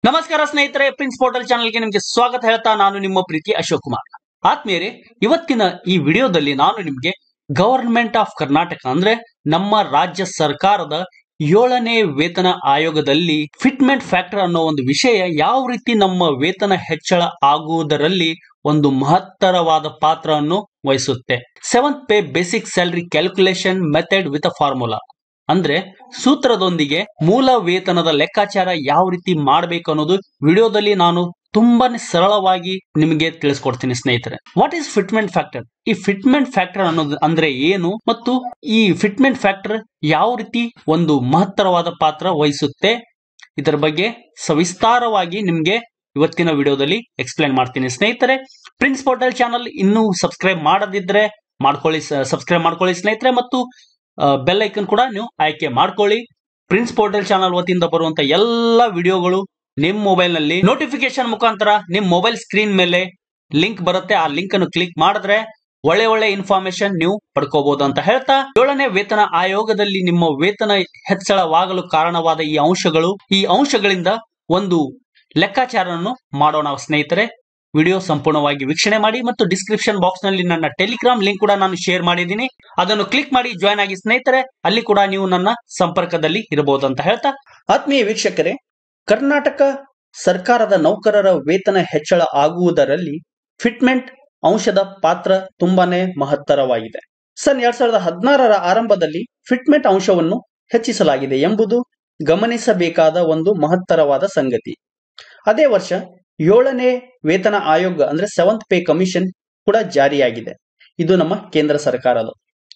ನಮಸ್ಕಾರ ಸ್ನೇಹಿತರೆ prince portal ಚಾನಲ್ಗೆ ನಿಮಗೆ ಸ್ವಾಗತ ಹೇಳ್ತಾ ನಾನು ನಿಮ್ಮ ಪ್ರೀತಿ ಅಶೋಕ್ ಕುಮಾರ್ ಆತ್ಮೀಯರೇ ಇವತ್ತಿನ ಈ ವಿಡಿಯೋದಲ್ಲಿ ನಾನು ನಿಮಗೆ ಗವರ್ಮೆಂಟ್ ಆಫ್ ಕರ್ನಾಟಕ ಅಂದ್ರೆ ನಮ್ಮ ರಾಜ್ಯ ಸರ್ಕಾರದ ಏಳನೇ ವೇತನ ಆಯೋಗದಲ್ಲಿ ಫಿಟ್ಮೆಂಟ್ ಫ್ಯಾಕ್ಟರ್ ಅನ್ನೋ ಒಂದು ವಿಷಯ ಯಾವ ರೀತಿ ನಮ್ಮ ವೇತನ ಹೆಚ್ಚಳ ಆಗುವುದರಲ್ಲಿ ಒಂದು ಮಹತ್ತರವಾದ ಪಾತ್ರವನ್ನು ವಹಿಸುತ್ತೆ seventh pay basic salary calculation method with a formula ಅಂದ್ರೆ ಸೂತ್ರದೊಂದಿಗೆ ಮೂಲ ವೇತನದ ಲೆಕ್ಕಾಚಾರ ಯಾವ ರೀತಿ ಮಾಡಬೇಕು ಅನ್ನೋದು ವಿಡಿಯೋದಲ್ಲಿ ನಾನು ತುಂಬಾನೇ ಸರಳವಾಗಿ ನಿಮಗೆ ತಿಳಿಸ್ಕೊಡ್ತೀನಿ ಸ್ನೇಹಿತರೆ ವಾಟ್ ಈಸ್ ಫಿಟ್ಮೆಂಟ್ ಫ್ಯಾಕ್ಟರ್ ಈ ಫಿಟ್ಮೆಂಟ್ ಫ್ಯಾಕ್ಟರ್ ಅನ್ನೋದು ಅಂದ್ರೆ ಏನು ಮತ್ತು ಈ ಫಿಟ್ಮೆಂಟ್ ಫ್ಯಾಕ್ಟರ್ ಯಾವ ರೀತಿ ಒಂದು ಮಹತ್ತರವಾದ ಪಾತ್ರ ವಹಿಸುತ್ತೆ ಇದರ ಬಗ್ಗೆ ಸವಿಸ್ತಾರವಾಗಿ ನಿಮ್ಗೆ ಇವತ್ತಿನ ವಿಡಿಯೋದಲ್ಲಿ ಎಕ್ಸ್ಪ್ಲೈನ್ ಮಾಡ್ತೀನಿ ಸ್ನೇಹಿತರೆ ಪ್ರಿನ್ಸ್ ಪೋರ್ಟಲ್ ಚಾನಲ್ ಇನ್ನೂ ಸಬ್ಸ್ಕ್ರೈಬ್ ಮಾಡದಿದ್ರೆ ಮಾಡ್ಕೊಳ್ಳಿ ಸಬ್ಸ್ಕ್ರೈಬ್ ಮಾಡ್ಕೊಳ್ಳಿ ಸ್ನೇಹಿತರೆ ಮತ್ತು ಬೆಲ್ ಐಕನ್ ಕೂಡ ನೀವು ಆಯ್ಕೆ ಮಾಡ್ಕೊಳ್ಳಿ ಪ್ರಿನ್ಸ್ ಪೋರ್ಟಲ್ ಚಾನಲ್ ವತಿಯಿಂದ ಬರುವಂತ ಎಲ್ಲ ವಿಡಿಯೋಗಳು ನಿಮ್ ಮೊಬೈಲ್ ನಲ್ಲಿ ನೋಟಿಫಿಕೇಶನ್ ಮುಖಾಂತರ ನಿಮ್ ಮೊಬೈಲ್ ಸ್ಕ್ರೀನ್ ಮೇಲೆ ಲಿಂಕ್ ಬರುತ್ತೆ ಆ ಲಿಂಕ್ ಅನ್ನು ಕ್ಲಿಕ್ ಮಾಡಿದ್ರೆ ಒಳ್ಳೆ ಒಳ್ಳೆ ಇನ್ಫಾರ್ಮೇಶನ್ ನೀವು ಪಡ್ಕೋಬಹುದು ಅಂತ ಹೇಳ್ತಾ ಏಳನೇ ವೇತನ ಆಯೋಗದಲ್ಲಿ ನಿಮ್ಮ ವೇತನ ಹೆಚ್ಚಳವಾಗಲು ಕಾರಣವಾದ ಈ ಅಂಶಗಳು ಈ ಅಂಶಗಳಿಂದ ಒಂದು ಲೆಕ್ಕಾಚಾರವನ್ನು ಮಾಡೋಣ ಸ್ನೇಹಿತರೆ ವಿಡಿಯೋ ಸಂಪೂರ್ಣವಾಗಿ ವೀಕ್ಷಣೆ ಮಾಡಿ ಮತ್ತು ಡಿಸ್ಕ್ರಿಪ್ಷನ್ ಬಾಕ್ಸ್ ನಲ್ಲಿ ನನ್ನ ಟೆಲಿಗ್ರಾಮ್ ಲಿಂಕ್ ಕೂಡ ನಾನು ಶೇರ್ ಮಾಡಿದ್ದೀನಿ ಅದನ್ನು ಕ್ಲಿಕ್ ಮಾಡಿ ಜಾಯ್ನ್ ಆಗಿ ಸ್ನೇಹಿತರೆ ಅಲ್ಲಿ ಕೂಡ ನೀವು ನನ್ನ ಸಂಪರ್ಕದಲ್ಲಿ ಇರಬಹುದು ಅಂತ ಹೇಳ್ತಾ ಆತ್ಮೀಯ ವೀಕ್ಷಕರೇ ಕರ್ನಾಟಕ ಸರ್ಕಾರದ ನೌಕರರ ವೇತನ ಹೆಚ್ಚಳ ಆಗುವುದರಲ್ಲಿ ಫಿಟ್ಮೆಂಟ್ ಅಂಶದ ಪಾತ್ರ ತುಂಬಾನೇ ಮಹತ್ತರವಾಗಿದೆ ಸನ್ ಎರಡ್ ಸಾವಿರದ ಹದಿನಾರರ ಆರಂಭದಲ್ಲಿ ಫಿಟ್ಮೆಂಟ್ ಅಂಶವನ್ನು ಹೆಚ್ಚಿಸಲಾಗಿದೆ ಎಂಬುದು ಗಮನಿಸಬೇಕಾದ ಒಂದು ಮಹತ್ತರವಾದ ಸಂಗತಿ ಅದೇ ವರ್ಷ ಏಳನೇ ವೇತನ ಆಯೋಗ ಅಂದ್ರೆ ಸೆವೆಂತ್ ಪೇ ಕಮಿಷನ್ ಕೂಡ ಜಾರಿಯಾಗಿದೆ ಇದು ನಮ್ಮ ಕೇಂದ್ರ ಸರ್ಕಾರದ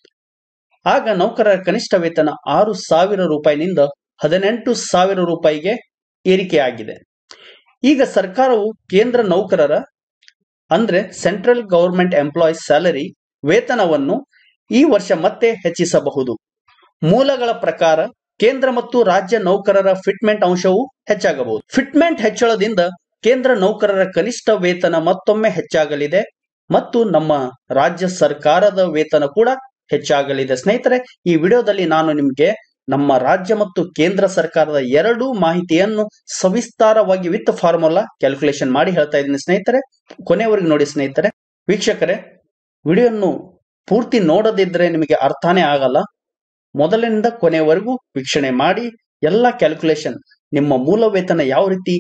ಆಗ ನೌಕರರ ಕನಿಷ್ಠ ವೇತನ ಆರು ಸಾವಿರ ರೂಪಾಯಿನಿಂದ ಹದಿನೆಂಟು ಸಾವಿರ ರೂಪಾಯಿಗೆ ಏರಿಕೆಯಾಗಿದೆ ಈಗ ಸರ್ಕಾರವು ಕೇಂದ್ರ ನೌಕರರ ಅಂದ್ರೆ ಸೆಂಟ್ರಲ್ ಗವರ್ಮೆಂಟ್ ಎಂಪ್ಲಾಯೀಸ್ ಸ್ಯಾಲರಿ ವೇತನವನ್ನು ಈ ವರ್ಷ ಮತ್ತೆ ಹೆಚ್ಚಿಸಬಹುದು ಮೂಲಗಳ ಪ್ರಕಾರ ಕೇಂದ್ರ ಮತ್ತು ರಾಜ್ಯ ನೌಕರರ ಫಿಟ್ಮೆಂಟ್ ಅಂಶವು ಹೆಚ್ಚಾಗಬಹುದು ಫಿಟ್ಮೆಂಟ್ ಹೆಚ್ಚಳದಿಂದ ಕೇಂದ್ರ ನೌಕರರ ಕನಿಷ್ಠ ವೇತನ ಮತ್ತೊಮ್ಮೆ ಹೆಚ್ಚಾಗಲಿದೆ ಮತ್ತು ನಮ್ಮ ರಾಜ್ಯ ಸರ್ಕಾರದ ವೇತನ ಕೂಡ ಹೆಚ್ಚಾಗಲಿದೆ ಸ್ನೇಹಿತರೆ ಈ ವಿಡಿಯೋದಲ್ಲಿ ನಾನು ನಿಮಗೆ ನಮ್ಮ ರಾಜ್ಯ ಮತ್ತು ಕೇಂದ್ರ ಸರ್ಕಾರದ ಎರಡೂ ಮಾಹಿತಿಯನ್ನು ಸವಿಸ್ತಾರವಾಗಿ ವಿತ್ ಫಾರ್ಮುಲಾ ಕ್ಯಾಲ್ಕುಲೇಷನ್ ಮಾಡಿ ಹೇಳ್ತಾ ಇದ್ದೀನಿ ಸ್ನೇಹಿತರೆ ಕೊನೆವರೆಗೂ ನೋಡಿ ಸ್ನೇಹಿತರೆ ವೀಕ್ಷಕರೇ ವಿಡಿಯೋನ್ನು ಪೂರ್ತಿ ನೋಡದಿದ್ರೆ ನಿಮಗೆ ಅರ್ಥನೇ ಆಗಲ್ಲ ಮೊದಲಿನಿಂದ ಕೊನೆವರೆಗೂ ವೀಕ್ಷಣೆ ಮಾಡಿ ಎಲ್ಲ ಕ್ಯಾಲ್ಕುಲೇಷನ್ ನಿಮ್ಮ ಮೂಲ ವೇತನ ಯಾವ ರೀತಿ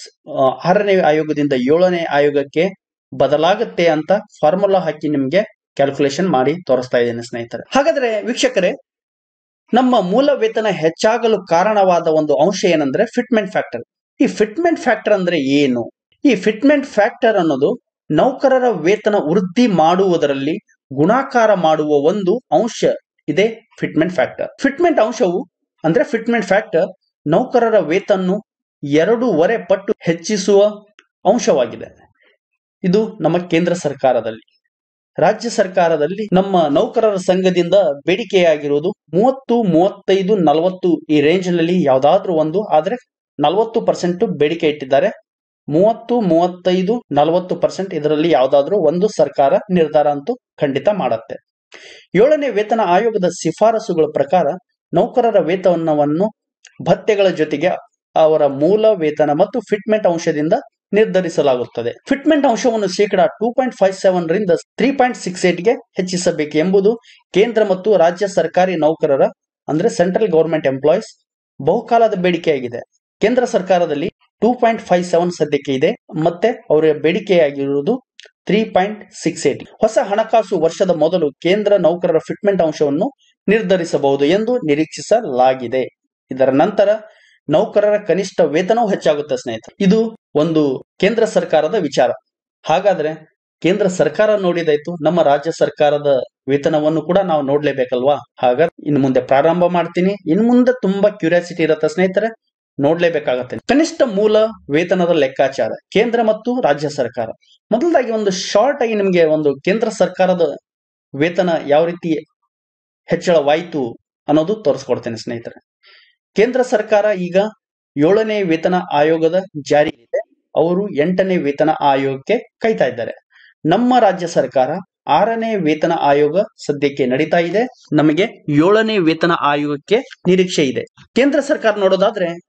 ಆರನೇ ಆಯೋಗದಿಂದ ಏಳನೇ ಆಯೋಗಕ್ಕೆ ಬದಲಾಗುತ್ತೆ ಅಂತ ಫಾರ್ಮುಲಾ ಹಾಕಿ ನಿಮ್ಗೆ ಕ್ಯಾಲ್ಕುಲೇಷನ್ ಮಾಡಿ ತೋರಿಸ್ತಾ ಇದ್ದೇನೆ ಸ್ನೇಹಿತರೆ ಹಾಗಾದ್ರೆ ವೀಕ್ಷಕರೇ ನಮ್ಮ ಮೂಲ ವೇತನ ಹೆಚ್ಚಾಗಲು ಕಾರಣವಾದ ಒಂದು ಅಂಶ ಏನಂದ್ರೆ ಫಿಟ್ಮೆಂಟ್ ಫ್ಯಾಕ್ಟರ್ ಈ ಫಿಟ್ಮೆಂಟ್ ಫ್ಯಾಕ್ಟರ್ ಅಂದ್ರೆ ಏನು ಈ ಫಿಟ್ಮೆಂಟ್ ಫ್ಯಾಕ್ಟರ್ ಅನ್ನೋದು ನೌಕರರ ವೇತನ ವೃದ್ಧಿ ಮಾಡುವುದರಲ್ಲಿ ಗುಣಾಕಾರ ಮಾಡುವ ಒಂದು ಅಂಶ ಇದೆ ಫಿಟ್ಮೆಂಟ್ ಫ್ಯಾಕ್ಟರ್ ಫಿಟ್ಮೆಂಟ್ ಅಂಶವು ಅಂದ್ರೆ ಫಿಟ್ಮೆಂಟ್ ಫ್ಯಾಕ್ಟರ್ ನೌಕರರ ವೇತನ ಎರಡೂವರೆ ಪಟ್ಟು ಹೆಚ್ಚಿಸುವ ಅಂಶವಾಗಿದೆ ಇದು ನಮ್ಮ ಕೇಂದ್ರ ಸರ್ಕಾರದಲ್ಲಿ ರಾಜ್ಯ ಸರ್ಕಾರದಲ್ಲಿ ನಮ್ಮ ನೌಕರರ ಸಂಘದಿಂದ ಬೇಡಿಕೆಯಾಗಿರುವುದು ಮೂವತ್ತು ಮೂವತ್ತೈದು ನಲವತ್ತು ಈ ರೇಂಜ್ ನಲ್ಲಿ ಯಾವ್ದಾದ್ರೂ ಒಂದು ಆದ್ರೆ ನಲವತ್ತು ಪರ್ಸೆಂಟ್ ಬೇಡಿಕೆ ಇಟ್ಟಿದ್ದಾರೆ ಮೂವತ್ತು ಮೂವತ್ತೈದು ನಲವತ್ತು ಪರ್ಸೆಂಟ್ ಇದರಲ್ಲಿ ಯಾವ್ದಾದ್ರೂ ಒಂದು ಸರ್ಕಾರ ನಿರ್ಧಾರ ಅಂತೂ ಖಂಡಿತ ಮಾಡತ್ತೆ ಏಳನೇ ವೇತನ ಆಯೋಗದ ಶಿಫಾರಸುಗಳ ಪ್ರಕಾರ ನೌಕರರ ವೇತನವನ್ನು ಭತ್ಯೆಗಳ ಜೊತೆಗೆ ಅವರ ಮೂಲ ವೇತನ ಮತ್ತು ಫಿಟ್ಮೆಂಟ್ ಅಂಶದಿಂದ ನಿರ್ಧರಿಸಲಾಗುತ್ತದೆ ಫಿಟ್ಮೆಂಟ್ ಅಂಶವನ್ನು ಶೇಕಡಾ ಟೂ ಪಾಯಿಂಟ್ ಫೈವ್ ಸೆವೆನ್ ರಿಂದ ತ್ರೀ ಪಾಯಿಂಟ್ ಸಿಕ್ಸ್ ಏಟ್ ಗೆ ಹೆಚ್ಚಿಸಬೇಕು ಎಂಬುದು ಕೇಂದ್ರ ಮತ್ತು ರಾಜ್ಯ ಸರ್ಕಾರಿ ನೌಕರರ ಅಂದ್ರೆ ಸೆಂಟ್ರಲ್ ಗವರ್ಮೆಂಟ್ ಎಂಪ್ಲಾಯೀಸ್ ಬಹುಕಾಲದ ಬೇಡಿಕೆಯಾಗಿದೆ ಕೇಂದ್ರ ಸರ್ಕಾರದಲ್ಲಿ ಟೂ ಪಾಯಿಂಟ್ ಫೈವ್ ಸೆವೆನ್ ಸದ್ಯಕ್ಕೆ ಇದೆ ಮತ್ತೆ ಅವರ ಬೇಡಿಕೆಯಾಗಿರುವುದು ತ್ರೀ ಪಾಯಿಂಟ್ ಸಿಕ್ಸ್ ಏಟ್ ಹೊಸ ಹಣಕಾಸು ವರ್ಷದ ಮೊದಲು ಕೇಂದ್ರ ನೌಕರರ ಫಿಟ್ಮೆಂಟ್ ಅಂಶವನ್ನು ನಿರ್ಧರಿಸಬಹುದು ಎಂದು ನಿರೀಕ್ಷಿಸಲಾಗಿದೆ ಇದರ ನಂತರ ನೌಕರರ ಕನಿಷ್ಠ ವೇತನವೂ ಹೆಚ್ಚಾಗುತ್ತೆ ಸ್ನೇಹಿತರೆ ಇದು ಒಂದು ಕೇಂದ್ರ ಸರ್ಕಾರದ ವಿಚಾರ ಹಾಗಾದ್ರೆ ಕೇಂದ್ರ ಸರ್ಕಾರ ನೋಡಿದಾಯ್ತು ನಮ್ಮ ರಾಜ್ಯ ಸರ್ಕಾರದ ವೇತನವನ್ನು ಕೂಡ ನಾವು ನೋಡ್ಲೇಬೇಕಲ್ವಾ ಹಾಗಾದ್ರೆ ಇನ್ನು ಮುಂದೆ ಪ್ರಾರಂಭ ಮಾಡ್ತೀನಿ ಇನ್ನು ಮುಂದೆ ತುಂಬಾ ಕ್ಯೂರಿಯಾಸಿಟಿ ಇರುತ್ತೆ ಸ್ನೇಹಿತರೆ ನೋಡ್ಲೇಬೇಕಾಗತ್ತೆ ಕನಿಷ್ಠ ಮೂಲ ವೇತನದ ಲೆಕ್ಕಾಚಾರ ಕೇಂದ್ರ ಮತ್ತು ರಾಜ್ಯ ಸರ್ಕಾರ ಮೊದಲದಾಗಿ ಒಂದು ಶಾರ್ಟ್ ಆಗಿ ನಿಮಗೆ ಒಂದು ಕೇಂದ್ರ ಸರ್ಕಾರದ ವೇತನ ಯಾವ ರೀತಿ ಹೆಚ್ಚಳವಾಯಿತು ಅನ್ನೋದು ತೋರಿಸ್ಕೊಡ್ತೇನೆ ಸ್ನೇಹಿತರೆ ಕೇಂದ್ರ ಸರ್ಕಾರ ಈಗ ಏಳನೇ ವೇತನ ಆಯೋಗದ ಜಾರಿಯಲ್ಲಿದೆ ಅವರು ಎಂಟನೇ ವೇತನ ಆಯೋಗಕ್ಕೆ ಕಾಯ್ತಾ ಇದ್ದಾರೆ ನಮ್ಮ ರಾಜ್ಯ ಸರ್ಕಾರ ಆರನೇ ವೇತನ ಆಯೋಗ ಸದ್ಯಕ್ಕೆ ನಡೀತಾ ಇದೆ ನಮಗೆ ಏಳನೇ ವೇತನ ಆಯೋಗಕ್ಕೆ ನಿರೀಕ್ಷೆ ಇದೆ ಕೇಂದ್ರ ಸರ್ಕಾರ ನೋಡೋದಾದ್ರೆ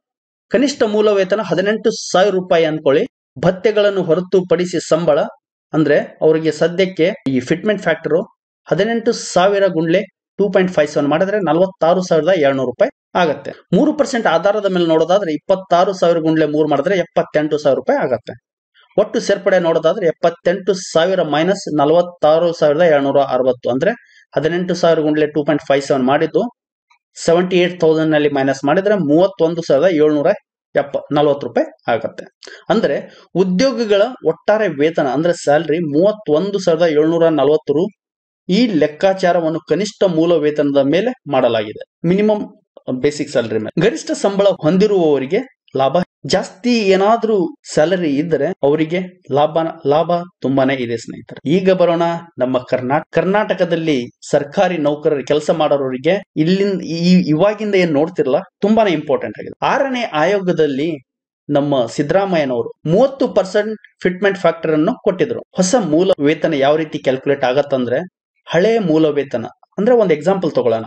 ಕನಿಷ್ಠ ಮೂಲ ವೇತನ ಹದಿನೆಂಟು ಸಾವಿರ ರೂಪಾಯಿ ಅನ್ಕೊಳ್ಳಿ ಭತ್ಯೆಗಳನ್ನು ಹೊರತುಪಡಿಸಿ ಸಂಬಳ ಅಂದ್ರೆ ಅವರಿಗೆ ಸದ್ಯಕ್ಕೆ ಈ ಫಿಟ್ಮೆಂಟ್ ಫ್ಯಾಕ್ಟರ್ ಹದಿನೆಂಟು ಸಾವಿರ ಗುಂಡ್ಲೆ ಟೂ ಪಾಯಿಂಟ್ ಫೈವ್ ಸೆವೆನ್ ಮಾಡಿದ್ರೆ ನಲವತ್ತಾರು ಸಾವಿರದ ಏಳ್ನೂರು ರೂಪಾಯಿ ಆಗತ್ತೆ ಮೂರು ಪರ್ಸೆಂಟ್ ಆಧಾರದ ಮೇಲೆ ನೋಡೋದಾದ್ರೆ ಇಪ್ಪತ್ತಾರು ಸಾವಿರ ಗುಂಡ್ಲೆ ಮೂರು ಮಾಡಿದ್ರೆ ಎಪ್ಪತ್ತೆಂಟು ಸಾವಿರ ರೂಪಾಯಿ ಆಗತ್ತೆ ಒಟ್ಟು ಸೇರ್ಪಡೆ ನೋಡೋದಾದ್ರೆ ಎಪ್ಪತ್ತೆಂಟು ಸಾವಿರ ಮೈನಸ್ ನಲವತ್ತಾರು ಸಾವಿರದ ಏಳ್ನೂರ ಅರವತ್ತು ಅಂದ್ರೆ ಹದಿನೆಂಟು ಸಾವಿರ ಗುಂಡ್ಲೆ ಟೂ ಪಾಯಿಂಟ್ ಫೈವ್ ಸೆವೆನ್ ಮಾಡಿದ್ದು ಸೆವೆಂಟಿ ಏಟ್ ತೌಸಂಡ್ ನಲ್ಲಿ ಮೈನಸ್ ಮಾಡಿದ್ರೆ ಮೂವತ್ತೊಂದು ಸಾವಿರದ ಏಳ್ನೂರ ಎಪ್ಪ ನಲವತ್ತು ರೂಪಾಯಿ ಆಗತ್ತೆ ಅಂದ್ರೆ ಉದ್ಯೋಗಿಗಳ ಒಟ್ಟಾರೆ ವೇತನ ಅಂದ್ರೆ ಸ್ಯಾಲ್ರಿ ಮೂವತ್ತೊಂದು ಸಾವಿರದ ಏಳ್ನೂರ ನಲವತ್ತು ರು ಈ ಲೆಕ್ಕಾಚಾರವನ್ನು ಕನಿಷ್ಠ ಮೂಲ ವೇತನದ ಮೇಲೆ ಮಾಡಲಾಗಿದೆ ಮಿನಿಮಮ್ ಬೇಸಿಕ್ ಸ್ಯಾಲರಿ ಮೇಲೆ ಗರಿಷ್ಠ ಸಂಬಳ ಹೊಂದಿರುವವರಿಗೆ ಲಾಭ ಜಾಸ್ತಿ ಏನಾದ್ರೂ ಸ್ಯಾಲರಿ ಇದ್ದರೆ ಅವರಿಗೆ ಲಾಭ ಲಾಭ ತುಂಬಾನೇ ಇದೆ ಸ್ನೇಹಿತರೆ ಈಗ ಬರೋಣ ನಮ್ಮ ಕರ್ನಾಟಕ ಕರ್ನಾಟಕದಲ್ಲಿ ಸರ್ಕಾರಿ ನೌಕರರು ಕೆಲಸ ಮಾಡೋರಿಗೆ ಇಲ್ಲಿಂದ ಈ ಇವಾಗಿಂದ ಏನ್ ನೋಡ್ತಿರಲ್ಲ ತುಂಬಾನೇ ಇಂಪಾರ್ಟೆಂಟ್ ಆಗಿದೆ ಆರನೇ ಆಯೋಗದಲ್ಲಿ ನಮ್ಮ ಸಿದ್ದರಾಮಯ್ಯನವರು ಮೂವತ್ತು ಪರ್ಸೆಂಟ್ ಫಿಟ್ಮೆಂಟ್ ಫ್ಯಾಕ್ಟರ್ ಅನ್ನು ಕೊಟ್ಟಿದ್ರು ಹೊಸ ಮೂಲ ವೇತನ ಯಾವ ರೀತಿ ಕ್ಯಾಲ್ಕುಲೇಟ್ ಆಗತ್ತಂದ್ರೆ ಹಳೆ ಮೂಲ ವೇತನ ಅಂದ್ರೆ ಒಂದು ಎಕ್ಸಾಂಪಲ್ ತಗೊಳ್ಳೋಣ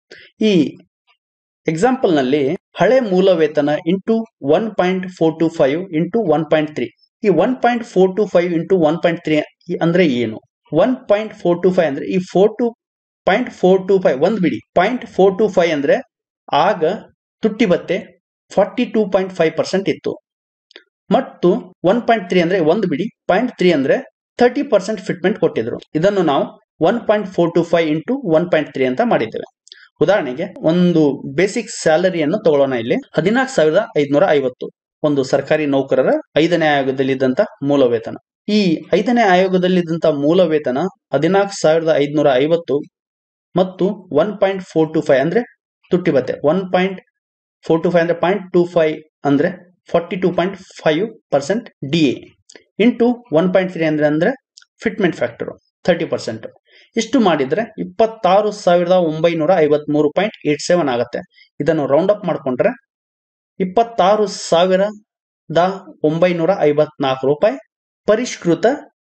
ಈ ಎಕ್ಸಾಂಪಲ್ ನಲ್ಲಿ ಹಳೆ ಮೂಲ ವೇತನ into one point four two five into one point three ಈ one point four two five into one point three ಅಂದ್ರೆ ಏನು one point four two five ಅಂದ್ರೆ ಈ four two point four two five ಒಂದ್ ಬಿಡಿ ಪಾಯಿಂಟ್ ಫೋರ್ ಟು ಫೈವ್ ಅಂದ್ರೆ ಆಗ ತುಟ್ಟಿ ಭತ್ತೆ forty two point five percent ಇತ್ತು ಮತ್ತು ಒನ್ ಪಾಯಿಂಟ್ ತ್ರೀ ಅಂದ್ರೆ ಒಂದು ಬಿಡಿ ಪಾಯಿಂಟ್ ತ್ರೀ ಅಂದ್ರೆ ತರ್ಟಿ ಪರ್ಸೆಂಟ್ ಫಿಟ್ಮೆಂಟ್ ಕೊಟ್ಟಿದ್ರು ಇದನ್ನು ನಾವು one point four two five into one point three ಅಂತ ಮಾಡಿದ್ದೇವೆ ಉದಾಹರಣೆಗೆ ಒಂದು ಬೇಸಿಕ್ ಸ್ಯಾಲರಿಯನ್ನು ತಗೊಳ್ಳೋಣ ಇಲ್ಲಿ ಹದಿನಾಲ್ಕು ಸಾವಿರದ ಐದ್ನೂರ ಐವತ್ತು ಒಂದು ಸರ್ಕಾರಿ ನೌಕರರ ಐದನೇ ಆಯೋಗದಲ್ಲಿದ್ದಂತ ಮೂಲ ವೇತನ ಈ ಐದನೇ ಆಯೋಗದಲ್ಲಿದ್ದಂತ ಮೂಲ ವೇತನ ಹದಿನಾಲ್ಕು ಸಾವಿರದ ಐದ್ನೂರ ಐವತ್ತು ಮತ್ತು one point four two five ಅಂದ್ರೆ ತುಟ್ಟಿ ಭತ್ತೆ one point four two five ಅಂದ್ರೆ ಪಾಯಿಂಟ್ ಟೂ ಫೈವ್ ಅಂದ್ರೆ forty two point five percent D A into one point three ಅಂದ್ರೆ ಅಂದ್ರೆ ಫಿಟ್ಮೆಂಟ್ ಫ್ಯಾಕ್ಟರ್ ಥರ್ಟಿ ಪರ್ಸೆಂಟ್ ಇಷ್ಟು ಮಾಡಿದ್ರೆ ಇಪ್ಪತ್ತಾರು ಸಾವಿರದ ಒಂಬೈನೂರ ಐವತ್ಮೂರು ಪಾಯಿಂಟ್ ಏಟ್ ಸೆವೆನ್ ಆಗುತ್ತೆ ಇದನ್ನು ರೌಂಡ್ ಅಪ್ ಮಾಡ್ಕೊಂಡ್ರೆ ಇಪ್ಪತ್ತಾರು ಸಾವಿರದ ಒಂಬೈನೂರ ಐವತ್ನಾಲ್ಕು ರೂಪಾಯಿ ಪರಿಷ್ಕೃತ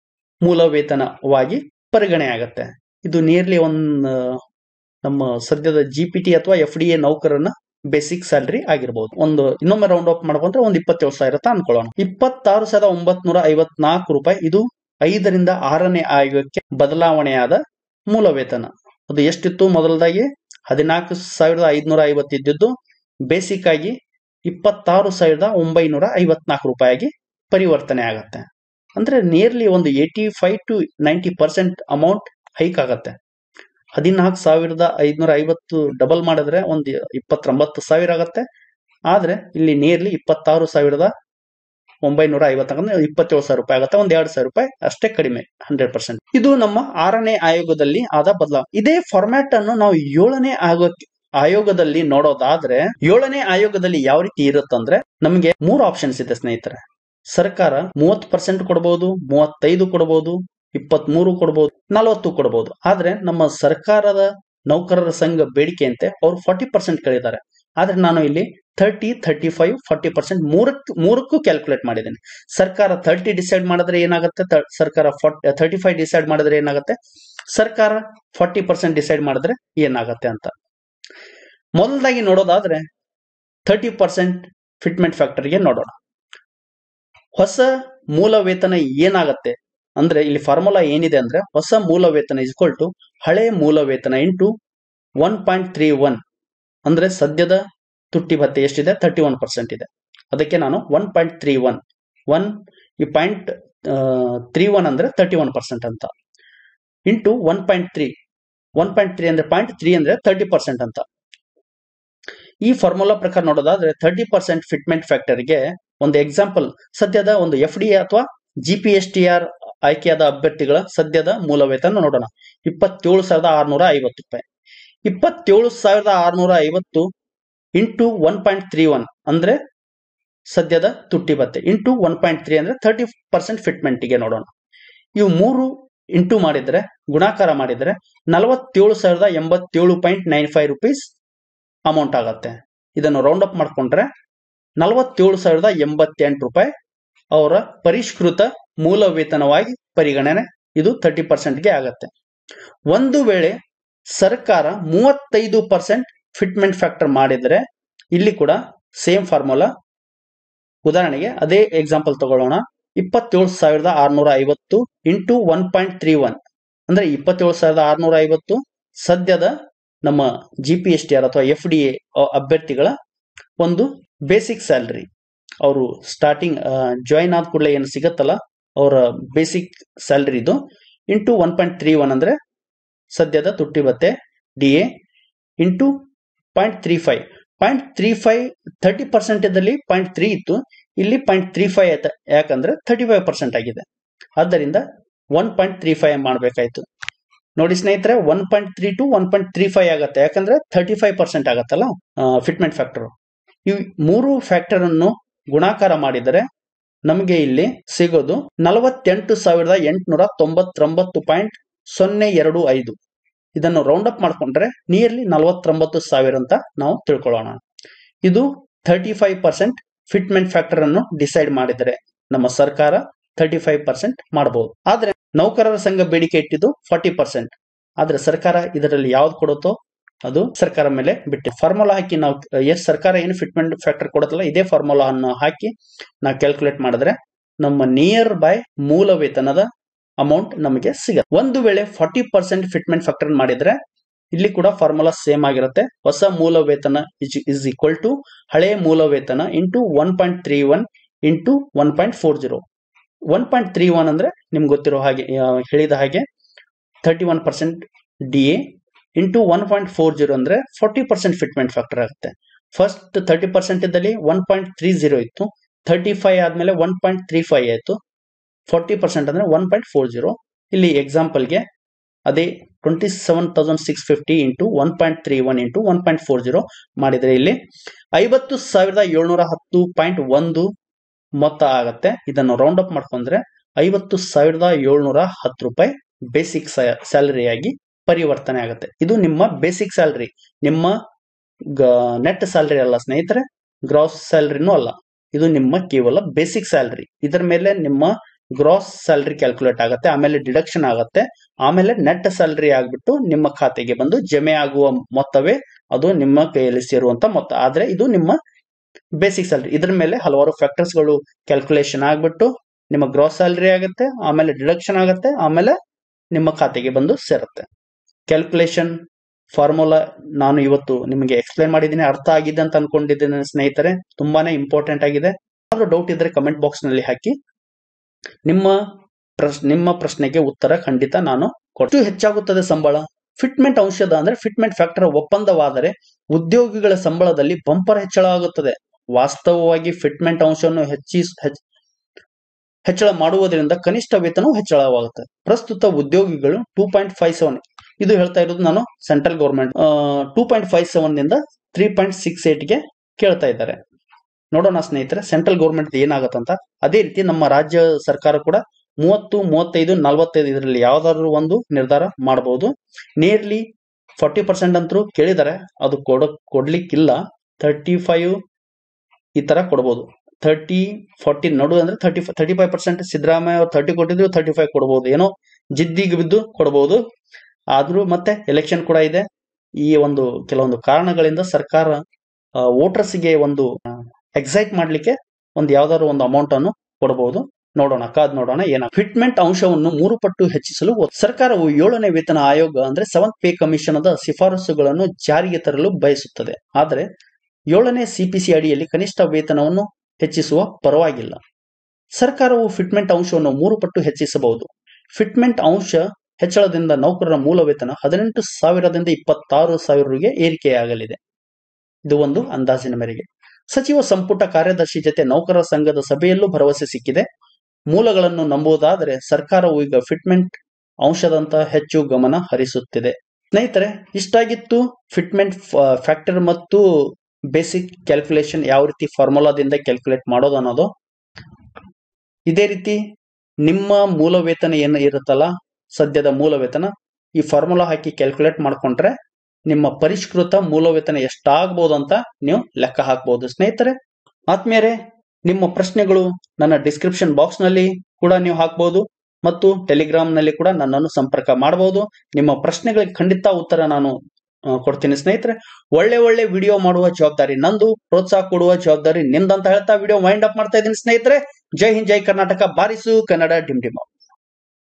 ಮೂಲ ವೇತನವಾಗಿ ಪರಿಗಣನೆ ಆಗತ್ತೆ ಇದು ನಿಯರ್ಲಿ ಒಂದು ನಮ್ಮ ಸದ್ಯದ ಜಿ ಪಿ ಟಿ ಅಥವಾ ಎಫ್ ಡಿ ಎ ನೌಕರನ ಬೇಸಿಕ್ ಸ್ಯಾಲರಿ ಆಗಿರ್ಬೋದು ಒಂದು ಇನ್ನೊಮ್ಮೆ ರೌಂಡ್ ಅಪ್ ಮಾಡ್ಕೊಂಡ್ರೆ ಒಂದು ಇಪ್ಪತ್ತೇಳು ಸಾವಿರ ಅಂತ ಅನ್ಕೊಳ್ಳೋಣ ಇಪ್ಪತ್ತಾರು ಸಾವಿರದ ಒಂಬತ್ನೂರ ಐವತ್ನಾಲ್ಕು ರೂಪಾಯಿ ಇದು ಐದರಿಂದ ಆರನೇ ಆಯೋಗಕ್ಕೆ ಬದಲಾವಣೆಯಾದ ಮೂಲ ವೇತನ ಅದು ಎಷ್ಟಿತ್ತು ಮೊದಲದಾಗಿ ಹದಿನಾಲ್ಕು ಸಾವಿರದ ಐದ್ನೂರ ಐವತ್ತಿದ್ದು ಬೇಸಿಕ್ ಆಗಿ ಇಪ್ಪತ್ತಾರು ಸಾವಿರದ ಒಂಬೈನೂರ ಐವತ್ನಾಲ್ಕು ರೂಪಾಯಿಗೆ ಪರಿವರ್ತನೆ ಆಗತ್ತೆ ಅಂದ್ರೆ ನಿಯರ್ಲಿ ಒಂದು eighty five to ninety percent amount hike ಆಗತ್ತೆ ಹದಿನಾಲ್ಕು ಸಾವಿರದ ಐದ್ನೂರ ಐವತ್ತು ಡಬಲ್ ಮಾಡಿದ್ರೆ ಒಂದು ಇಪ್ಪತ್ತೊಂಬತ್ತು ಸಾವಿರ ಆಗತ್ತೆ ಆದ್ರೆ ಇಲ್ಲಿ ನಿಯರ್ಲಿ ಇಪ್ಪತ್ತಾರು ಸಾವಿರದ ಒಂಬೈನೂರ ಐವತ್ತಂದ್ರೆ ಇಪ್ಪತ್ತೇಳು ಸಾವಿರ ರೂಪಾಯಿ ಆಗುತ್ತೆ ಒಂದ್ ಎರಡು ಸಾವಿರ ರೂಪಾಯಿ ಅಷ್ಟೇ ಕಡಿಮೆ ಹಂಡ್ರೆಡ್ ಪರ್ಸೆಂಟ್ ಇದು ನಮ್ಮ ಆರನೇ ಆಯೋಗದಲ್ಲಿ ಆದ ಬದಲಾವಣೆ ಇದೇ ಫಾರ್ಮ್ಯಾಟ್ ಅನ್ನು ನಾವು ಏಳನೇ ಆಯೋಗಕ್ಕೆ ಆಯೋಗದಲ್ಲಿ ನೋಡೋದಾದ್ರೆ ಏಳನೇ ಆಯೋಗದಲ್ಲಿ ಯಾವ ರೀತಿ ಇರುತ್ತಂದ್ರೆ ನಮಗೆ ಮೂರು ಆಪ್ಷನ್ಸ್ ಇದೆ ಸ್ನೇಹಿತರೆ ಸರ್ಕಾರ ಮೂವತ್ ಪರ್ಸೆಂಟ್ ಕೊಡಬಹುದು ಮೂವತ್ತೈದು ಕೊಡಬಹುದು ಇಪ್ಪತ್ತ್ ಮೂರು ಕೊಡಬಹುದು ನಲವತ್ತು ಕೊಡಬಹುದು ಆದ್ರೆ ನಮ್ಮ ಸರ್ಕಾರದ ನೌಕರರ ಸಂಘ ಬೇಡಿಕೆಯಂತೆ ಅವರು ಫಾರ್ಟಿ ಪರ್ಸೆಂಟ್ ಕೇಳಿದ್ದಾರೆ ಆದ್ರೆ ನಾನು ಇಲ್ಲಿ thirty thirty five forty percent ಮೂರಕ್ಕೆ ಮೂರಕ್ಕೂ ಕ್ಯಾಲ್ಕುಲೇಟ್ ಮಾಡಿದ್ದೇನೆ ಸರ್ಕಾರ ಥರ್ಟಿ ಡಿಸೈಡ್ ಮಾಡಿದ್ರೆ ಏನಾಗುತ್ತೆ ತ- ಸರ್ಕಾರ ಥರ್ಟಿ ಫೈವ್ ಡಿಸೈಡ್ ಮಾಡಿದ್ರೆ ಏನಾಗುತ್ತೆ ಸರ್ಕಾರ ಫಾರ್ಟಿ ಪರ್ಸೆಂಟ್ ಡಿಸೈಡ್ ಮಾಡಿದ್ರೆ ಏನಾಗುತ್ತೆ ಅಂತ ಮೊದಲದಾಗಿ ನೋಡೋದಾದ್ರೆ ಥರ್ಟಿ ಪರ್ಸೆಂಟ್ ಫಿಟ್ಮೆಂಟ್ ಫ್ಯಾಕ್ಟರ್ಗೆ ನೋಡೋಣ ಹೊಸ ಮೂಲ ವೇತನ ಏನಾಗತ್ತೆ ಅಂದ್ರೆ ಇಲ್ಲಿ ಫಾರ್ಮುಲಾ ಏನಿದೆ ಅಂದ್ರೆ ಹೊಸ ಮೂಲ ವೇತನ ಇಸ್ಕೊಲ್ ಟು ಹಳೆ ಮೂಲ ವೇತನ into one point three one ಅಂದ್ರೆ ಸದ್ಯದ ತುಟ್ಟಿ ಭತ್ಯೆ ಎಷ್ಟಿದೆ ತರ್ಟಿ ಒನ್ ಪರ್ಸೆಂಟ್ ಇದೆ ಅದಕ್ಕೆ ನಾನು one point three one one ಈ ಪಾಯಿಂಟ್ ತ್ರೀ ಒನ್ ಅಂದ್ರೆ ತರ್ಟಿ ಒನ್ ಪರ್ಸೆಂಟ್ ಅಂತ into one point three one point three ಅಂದ್ರೆ ಪಾಯಿಂಟ್ ತ್ರೀ ಅಂದ್ರೆ ತರ್ಟಿ ಪರ್ಸೆಂಟ್ ಅಂತ ಈ ಫಾರ್ಮುಲಾ ಪ್ರಕಾರ ನೋಡೋದಾದ್ರೆ ತರ್ಟಿ ಪರ್ಸೆಂಟ್ ಫಿಟ್ಮೆಂಟ್ ಫ್ಯಾಕ್ಟರ್ಗೆ ಒಂದು ಎಕ್ಸಾಂಪಲ್ ಸದ್ಯದ ಒಂದು ಎಫ್ ಡಿ ಅಥವಾ G P S T R ಆಯ್ಕೆಯಾದ ಅಭ್ಯರ್ಥಿಗಳ ಸದ್ಯದ ಮೂಲ ವೇತನ ನೋಡೋಣ ಇಪ್ಪತ್ತೇಳು ಸಾವಿರದ ಆರ್ನೂರ ಐವತ್ತು ರೂಪಾಯಿ ಇಪ್ಪತ್ತೇಳು ಸಾವಿರದ ಆರ್ನೂರ ಐವತ್ತು into one point three one ಅಂದ್ರೆ ಸದ್ಯದ ತುಟ್ಟಿ ಭತ್ತೆ ಇಂಟು ಒನ್ ಪಾಯಿಂಟ್ ತ್ರೀ ಅಂದ್ರೆ ತರ್ಟಿ ಪರ್ಸೆಂಟ್ ಫಿಟ್ಮೆಂಟ್ಗೆ ನೋಡೋಣ ಇವು ಮೂರು ಇಂಟು ಮಾಡಿದ್ರೆ ಗುಣಾಕಾರ ಮಾಡಿದ್ರೆ ನಲವತ್ತೇಳು ಸಾವಿರದ ಎಂಬತ್ತೇಳು point nine five rupees amount ಆಗತ್ತೆ ಇದನ್ನು ರೌಂಡ್ ಅಪ್ ಮಾಡ್ಕೊಂಡ್ರೆ ನಲವತ್ತೇಳು ಸಾವಿರದ ಎಂಬತ್ತೆಂಟು ರೂಪಾಯಿ ಅವರ ಪರಿಷ್ಕೃತ ಮೂಲ ವೇತನವಾಗಿ ಪರಿಗಣನೆ ಇದು ತರ್ಟಿ ಪರ್ಸೆಂಟ್ಗೆ ಆಗತ್ತೆ ಒಂದು ವೇಳೆ ಸರ್ಕಾರ ಮೂವತ್ತೈದು ಪರ್ಸೆಂಟ್ ಫಿಟ್ಮೆಂಟ್ ಫ್ಯಾಕ್ಟರ್ ಮಾಡಿದ್ರೆ ಇಲ್ಲಿ ಕೂಡ ಸೇಮ್ ಫಾರ್ಮುಲಾ ಉದಾಹರಣೆಗೆ ಅದೇ ಎಕ್ಸಾಂಪಲ್ ತಗೊಳ್ಳೋಣ ಇಪ್ಪತ್ತೇಳು ಸಾವಿರದ ಆರ್ನೂರ ಐವತ್ತು into one point three one ಅಂದ್ರೆ ಇಪ್ಪತ್ತೇಳು ಸಾವಿರದ ಆರ್ನೂರ ಐವತ್ತು ಸದ್ಯದ ನಮ್ಮ G P S T R ಅಥವಾ ಎಫ್ ಡಿ ಎ ಅಭ್ಯರ್ಥಿಗಳ ಒಂದು ಬೇಸಿಕ್ ಸ್ಯಾಲ್ರಿ ಅವರು ಸ್ಟಾರ್ಟಿಂಗ್ ಜಾಯಿನ್ ಆದ ಕೂಡಲೇ ಏನು ಸಿಗತ್ತಲ್ಲ ಅವರ ಬೇಸಿಕ್ ಸ್ಯಾಲ್ರಿ ಇದು into one point three one ಅಂದ್ರೆ ಸದ್ಯದ ತುಟ್ಟಿ ಭತ್ತೆ D A into point three five point three five thirty percent ಇದ್ದಲ್ಲಿ ಪಾಯಿಂಟ್ ತ್ರೀ ಇತ್ತು ಇಲ್ಲಿ ಪಾಯಿಂಟ್ ತ್ರೀ ಫೈವ್ ಆಯ್ತು ಯಾಕಂದ್ರೆ ಥರ್ಟಿ ಫೈವ್ ಪರ್ಸೆಂಟ್ ಆಗಿದೆ ಆದ್ದರಿಂದ ಒನ್ ಪಾಯಿಂಟ್ ತ್ರೀ ಫೈವ್ ಮಾಡಬೇಕಾಯ್ತು ನೋಡಿ ಸ್ನೇಹಿತರೆ one point three to one point three five ಆಗುತ್ತೆ ಯಾಕಂದ್ರೆ ಥರ್ಟಿ ಫೈವ್ ಪರ್ಸೆಂಟ್ ಆಗತ್ತಲ್ಲ ಫಿಟ್ಮೆಂಟ್ ಫ್ಯಾಕ್ಟರ್ ಈ ಮೂರು ಫ್ಯಾಕ್ಟರ್ ಅನ್ನು ಗುಣಾಕಾರ ಮಾಡಿದರೆ ನಮಗೆ ಇಲ್ಲಿ ಸಿಗೋದು ನಲವತ್ತೆಂಟು ಸಾವಿರದ ಎಂಟುನೂರ ತೊಂಬತ್ತೊಂಬತ್ತು ಪಾಯಿಂಟ್ ಸೊನ್ನೆ ಎರಡು ಐದು ಇದನ್ನು ರೌಂಡ್ ಅಪ್ ಮಾಡ್ಕೊಂಡ್ರೆ ನಿಯರ್ಲಿ ನಲವತ್ತೊಂಬತ್ತು ಸಾವಿರ ಅಂತ ನಾವು ತಿಳ್ಕೊಳ್ಳೋಣ ಇದು thirty five percent fitment factor ಅನ್ನು ಡಿಸೈಡ್ ಮಾಡಿದರೆ ನಮ್ಮ ಸರ್ಕಾರ ಥರ್ಟಿ ಫೈವ್ ಪರ್ಸೆಂಟ್ ಮಾಡಬಹುದು ಆದ್ರೆ ನೌಕರರ ಸಂಘ ಬೇಡಿಕೆ ಇಟ್ಟಿದ್ದು ಫಾರ್ಟಿ ಪರ್ಸೆಂಟ್ ಆದ್ರೆ ಸರ್ಕಾರ ಇದರಲ್ಲಿ ಯಾವ್ದು ಕೊಡುತ್ತೋ ಅದು ಸರ್ಕಾರ ಮೇಲೆ ಬಿಟ್ಟು ಫಾರ್ಮುಲಾ ಹಾಕಿ ನಾವು ಎಷ್ಟು ಸರ್ಕಾರ ಏನು ಫಿಟ್ಮೆಂಟ್ ಫ್ಯಾಕ್ಟರ್ ಕೊಡುತ್ತಲ್ಲ ಇದೇ ಫಾರ್ಮುಲಾ ಅನ್ನು ಹಾಕಿ ನಾವು ಕ್ಯಾಲ್ಕುಲೇಟ್ ಮಾಡಿದ್ರೆ ನಮ್ಮ ನಿಯರ್ ಬೈ ಮೂಲ ವೇತನದ ಅಮೌಂಟ್ ನಮಗೆ ಸಿಗುತ್ತೆ ಒಂದು ವೇಳೆ ಫಾರ್ಟಿ ಪರ್ಸೆಂಟ್ ಫಿಟ್ಮೆಂಟ್ ಫ್ಯಾಕ್ಟರ್ ಮಾಡಿದ್ರೆ ಇಲ್ಲಿ ಕೂಡ ಫಾರ್ಮುಲಾ ಸೇಮ್ ಆಗಿರುತ್ತೆ ಹೊಸ ಮೂಲ ವೇತನ ಇಸ್ ಈಕ್ವಲ್ ಟು ಹಳೆಯ ಮೂಲ ವೇತನ into one point three one into one point four zero one point three one ಅಂದ್ರೆ ನಿಮ್ಗೆ ಗೊತ್ತಿರೋ ಹಾಗೆ ಆ, ಹೇಳಿದ ಹಾಗೆ thirty one percent D A into one point four zero ಅಂದ್ರೆ ಫಾರ್ಟಿ ಪರ್ಸೆಂಟ್ ಫಿಟ್ಮೆಂಟ್ ಫ್ಯಾಕ್ಟರ್ ಆಗುತ್ತೆ ಫಸ್ಟ್ ತರ್ಟಿ ಪರ್ಸೆಂಟ್ ಇದ್ದಲ್ಲಿ ಒನ್ ಪಾಯಿಂಟ್ ತ್ರೀ ಜೀರೋ ಇತ್ತು ಥರ್ಟಿ ಫೈವ್ ಆದ್ಮೇಲೆ ಒನ್ ಪಾಯಿಂಟ್ ತ್ರೀ ಫೈವ್ ಆಯ್ತು ಫಾರ್ಟಿ ಪರ್ಸೆಂಟ್ ಅಂದ್ರೆ ಒನ್ ಪಾಯಿಂಟ್ ಫೋರ್ ಜೀರೋ ಇಲ್ಲಿ ಎಕ್ಸಾಂಪಲ್ಗೆ ಅದೇ twenty seven thousand six fifty into one point three one into one point four zero ಮಾಡಿದ್ರೆ ಇಲ್ಲಿ ಐವತ್ತು ಸಾವಿರದ ಏಳ್ನೂರ ಹತ್ತು ಪಾಯಿಂಟ್ ಒಂದು ಮೊತ್ತ ಆಗತ್ತೆ ಇದನ್ನು ರೌಂಡ್ ಅಪ್ ಮಾಡ್ಕೊಂಡ್ರೆ ಐವತ್ತು ಸಾವಿರದ ಏಳ್ನೂರ ಹತ್ತು ರೂಪಾಯಿ ಬೇಸಿಕ್ ಸ್ಯಾಲರಿ ಆಗಿ ಪರಿವರ್ತನೆ ಆಗುತ್ತೆ ಇದು ನಿಮ್ಮ ಬೇಸಿಕ್ ಸ್ಯಾಲರಿ ನಿಮ್ಮ ನೆಟ್ ಸ್ಯಾಲರಿ ಅಲ್ಲ ಸ್ನೇಹಿತರೆ ಗ್ರಾಸ್ ಸ್ಯಾಲರಿನೂ ಅಲ್ಲ ಇದು ನಿಮ್ಮ ಕೇವಲ ಬೇಸಿಕ್ ಸ್ಯಾಲರಿ ಇದರ ಮೇಲೆ ನಿಮ್ಮ ಗ್ರಾಸ್ ಸ್ಯಾಲರಿ ಕ್ಯಾಲ್ಕುಲೇಟ್ ಆಗುತ್ತೆ ಆಮೇಲೆ ಡಿಡಕ್ಷನ್ ಆಗುತ್ತೆ ಆಮೇಲೆ ನೆಟ್ ಸ್ಯಾಲರಿ ಆಗ್ಬಿಟ್ಟು ನಿಮ್ಮ ಖಾತೆಗೆ ಬಂದು ಜಮೆ ಆಗುವ ಮೊತ್ತವೇ ಅದು ನಿಮ್ಮ ಕೈಯಲ್ಲಿ ಸೇರುವಂತ ಮೊತ್ತ ಆದ್ರೆ ಇದು ನಿಮ್ಮ ಬೇಸಿಕ್ ಸ್ಯಾಲರಿ ಇದ್ರ ಮೇಲೆ ಹಲವಾರು ಫ್ಯಾಕ್ಟರ್ಸ್ ಗಳು ಕ್ಯಾಲ್ಕುಲೇಷನ್ ಆಗ್ಬಿಟ್ಟು ನಿಮ್ಮ ಗ್ರಾಸ್ ಸ್ಯಾಲರಿ ಆಗುತ್ತೆ ಆಮೇಲೆ ಡಿಡಕ್ಷನ್ ಆಗುತ್ತೆ ಆಮೇಲೆ ನಿಮ್ಮ ಖಾತೆಗೆ ಬಂದು ಸೇರುತ್ತೆ ಕ್ಯಾಲ್ಕುಲೇಷನ್ ಫಾರ್ಮುಲಾ ನಾನು ಇವತ್ತು ನಿಮಗೆ ಎಕ್ಸ್ಪ್ಲೈನ್ ಮಾಡಿದ್ದೀನಿ ಅರ್ಥ ಆಗಿದೆ ಅಂತ ಅನ್ಕೊಂಡಿದ್ದೇನೆ ಸ್ನೇಹಿತರೆ ತುಂಬಾನೇ ಇಂಪಾರ್ಟೆಂಟ್ ಆಗಿದೆ ಏನಾದ್ರೂ ಡೌಟ್ ಇದ್ರೆ ಕಮೆಂಟ್ ಬಾಕ್ಸ್ ನಲ್ಲಿ ಹಾಕಿ ನಿಮ್ಮ ಪ್ರಶ್ ನಿಮ್ಮ ಪ್ರಶ್ನೆಗೆ ಉತ್ತರ ಖಂಡಿತ ನಾನು ಕೊಟ್ಟು ಹೆಚ್ಚಾಗುತ್ತದೆ ಸಂಬಳ ಫಿಟ್ಮೆಂಟ್ ಔಷಧ ಅಂದ್ರೆ ಫಿಟ್ಮೆಂಟ್ ಫ್ಯಾಕ್ಟರ್ ಒಪ್ಪಂದವಾದರೆ ಉದ್ಯೋಗಿಗಳ ಸಂಬಳದಲ್ಲಿ ಬಂಪರ್ ಹೆಚ್ಚಳ ಆಗುತ್ತದೆ ವಾಸ್ತವವಾಗಿ ಫಿಟ್ಮೆಂಟ್ ಅಂಶವನ್ನು ಹೆಚ್ಚಿ ಹೆಚ್ಚ್- ಹೆಚ್ಚಳ ಮಾಡುವುದರಿಂದ ಕನಿಷ್ಠ ವೇತನವು ಹೆಚ್ಚಳವಾಗುತ್ತೆ ಪ್ರಸ್ತುತ ಉದ್ಯೋಗಿಗಳು ಟೂ ಪಾಯಿಂಟ್ ಫೈವ್ ಸೆವೆನ್ ಇದು ಹೇಳ್ತಾ ಇರೋದು ನಾನು central government two point five seven ನಿಂದ ತ್ರೀ ಪಾಯಿಂಟ್ ಸಿಕ್ಸ್ ಏಟ್ಗೆ ಕೇಳ್ತಾ ಇದ್ದಾರೆ ನೋಡೋಣ ಸ್ನೇಹಿತರೆ ಸೆಂಟ್ರಲ್ ಗೌರ್ಮೆಂಟ್ ಏನಾಗತ್ತಂತ ಅದೇ ರೀತಿ ನಮ್ಮ ರಾಜ್ಯ ಸರ್ಕಾರ ಕೂಡ ಮೂವತ್ತು ಮೂವತ್ತೈದು ನಲವತ್ತೈದು ಇದರಲ್ಲಿ ಯಾವ್ದಾದ್ರು ಒಂದು ನಿರ್ಧಾರ ಮಾಡಬಹುದು ನಿಯರ್ಲಿ ಫಾರ್ಟಿ ಪರ್ಸೆಂಟ್ ಅಂತೂ ಕೇಳಿದ್ದಾರೆ ಅದು ಕೊಡ ಕೊಡ್ಲಿಕ್ಕಿಲ್ಲ ತರ್ಟಿ ಫೈವ್ ಈ ತರ ಕೊಡ್ಬೋದು ತರ್ಟಿ ಫಾರ್ಟಿ ನಡು ಅಂದ್ರೆ thirty thirty five percent Siddaramaiah ಅವ್ರು ತರ್ಟಿ ಕೊಟ್ಟಿದ್ರು ತರ್ಟಿ ಫೈವ್ ಕೊಡ್ಬೋದು ಏನೋ ಜಿದ್ದಿಗೆ ಬಿದ್ದು ಕೊಡ್ಬೋದು ಆದ್ರೂ ಮತ್ತೆ ಎಲೆಕ್ಷನ್ ಕೂಡ ಇದೆ ಈ ಒಂದು ಕೆಲವೊಂದು ಕಾರಣಗಳಿಂದ ಸರ್ಕಾರ ವೋಟರ್ಸ್ಗೆ ಒಂದು ಎಕ್ಸೈಟ್ ಮಾಡ್ಲಿಕ್ಕೆ ಒಂದು ಯಾವ್ದಾದ್ರು ಒಂದು ಅಮೌಂಟ್ ಅನ್ನು ಕೊಡಬಹುದು ನೋಡೋಣ ಕಾದ್ ನೋಡೋಣ ಏನ ಫಿಟ್ಮೆಂಟ್ ಅಂಶವನ್ನು ಮೂರು ಪಟ್ಟು ಹೆಚ್ಚಿಸಲು ಒತ್- ಸರ್ಕಾರವು ಏಳನೇ ವೇತನ ಆಯೋಗ ಅಂದ್ರೆ ಸೆವೆಂತ್ ಪೇ ಕಮಿಷನ್ ಶಿಫಾರಸುಗಳನ್ನು ಜಾರಿಗೆ ತರಲು ಬಯಸುತ್ತದೆ ಆದರೆ ಏಳನೇ ಸಿಪಿಸಿ ಅಡಿಯಲ್ಲಿ ಕನಿಷ್ಠ ವೇತನವನ್ನು ಹೆಚ್ಚಿಸುವ ಪರವಾಗಿಲ್ಲ ಸರ್ಕಾರವು ಫಿಟ್ಮೆಂಟ್ ಅಂಶವನ್ನು ಮೂರು ಪಟ್ಟು ಹೆಚ್ಚಿಸಬಹುದು ಫಿಟ್ಮೆಂಟ್ ಅಂಶ ಹೆಚ್ಚಳದಿಂದ ನೌಕರರ ಮೂಲ ವೇತನ ಹದಿನೆಂಟು ಸಾವಿರದಿಂದ ಇಪ್ಪತ್ತಾರು ಸಾವಿರವರೆಗೆ ಏರಿಕೆಯಾಗಲಿದೆ ಇದು ಒಂದು ಅಂದಾಜಿನ ಮೇರೆಗೆ ಸಚಿವ ಸಂಪುಟ ಕಾರ್ಯದರ್ಶಿ ಜೊತೆ ನೌಕರರ ಸಂಘದ ಸಭೆಯಲ್ಲೂ ಭರವಸೆ ಸಿಕ್ಕಿದೆ ಮೂಲಗಳನ್ನು ನಂಬುವುದಾದರೆ ಸರ್ಕಾರವು ಈಗ ಫಿಟ್ಮೆಂಟ್ ಅಂಶದಂತ ಹೆಚ್ಚು ಗಮನ ಹರಿಸುತ್ತಿದೆ ಸ್ನೇಹಿತರೆ ಇಷ್ಟಾಗಿತ್ತು ಫಿಟ್ಮೆಂಟ್ ಫ್ಯಾಕ್ಟರ್ ಮತ್ತು ಬೇಸಿಕ್ ಕ್ಯಾಲ್ಕುಲೇಷನ್ ಯಾವ ರೀತಿ ಫಾರ್ಮುಲಾದಿಂದ ಕ್ಯಾಲ್ಕುಲೇಟ್ ಮಾಡೋದು ಅನ್ನೋದು ಇದೇ ರೀತಿ ನಿಮ್ಮ ಮೂಲ ವೇತನ ಏನು ಇರುತ್ತಲ್ಲ ಸದ್ಯದ ಮೂಲ ವೇತನ ಈ ಫಾರ್ಮುಲಾ ಹಾಕಿ ಕ್ಯಾಲ್ಕುಲೇಟ್ ಮಾಡ್ಕೊಂಡ್ರೆ ನಿಮ್ಮ ಪರಿಷ್ಕೃತ ಮೂಲ ವೇತನ ಎಷ್ಟಾಗಬಹುದು ಅಂತ ನೀವು ಲೆಕ್ಕ ಹಾಕಬಹುದು ಸ್ನೇಹಿತರೆ ಆತ್ಮೀಯರೇ ನಿಮ್ಮ ಪ್ರಶ್ನೆಗಳು ನನ್ನ ಡಿಸ್ಕ್ರಿಪ್ಷನ್ ಬಾಕ್ಸ್ ನಲ್ಲಿ ಕೂಡ ನೀವು ಹಾಕಬಹುದು ಮತ್ತು ಟೆಲಿಗ್ರಾಮ್ ನಲ್ಲಿ ಕೂಡ ನನ್ನನ್ನು ಸಂಪರ್ಕ ಮಾಡಬಹುದು ನಿಮ್ಮ ಪ್ರಶ್ನೆಗಳಿಗೆ ಖಂಡಿತ ಉತ್ತರ ನಾನು ಆ, ಕೊಡ್ತೀನಿ ಸ್ನೇಹಿತರೆ ಒಳ್ಳೆ ಒಳ್ಳೆ ವಿಡಿಯೋ ಮಾಡುವ ಜವಾಬ್ದಾರಿ ನಂದು ಪ್ರೋತ್ಸಾಹ ಕೊಡುವ ಜವಾಬ್ದಾರಿ ನಿಮ್ದಂತ ಹೇಳ್ತಾ ವಿಡಿಯೋ ವೈಂಡ್ ಅಪ್ ಮಾಡ್ತಾ ಇದ್ದೀನಿ ಸ್ನೇಹಿತರೆ ಜೈ ಹಿಂದ್ ಜೈ ಕರ್ನಾಟಕ ಬಾರಿಸು ಕನ್ನಡ ಡಿಮ್ ಡಿಮ್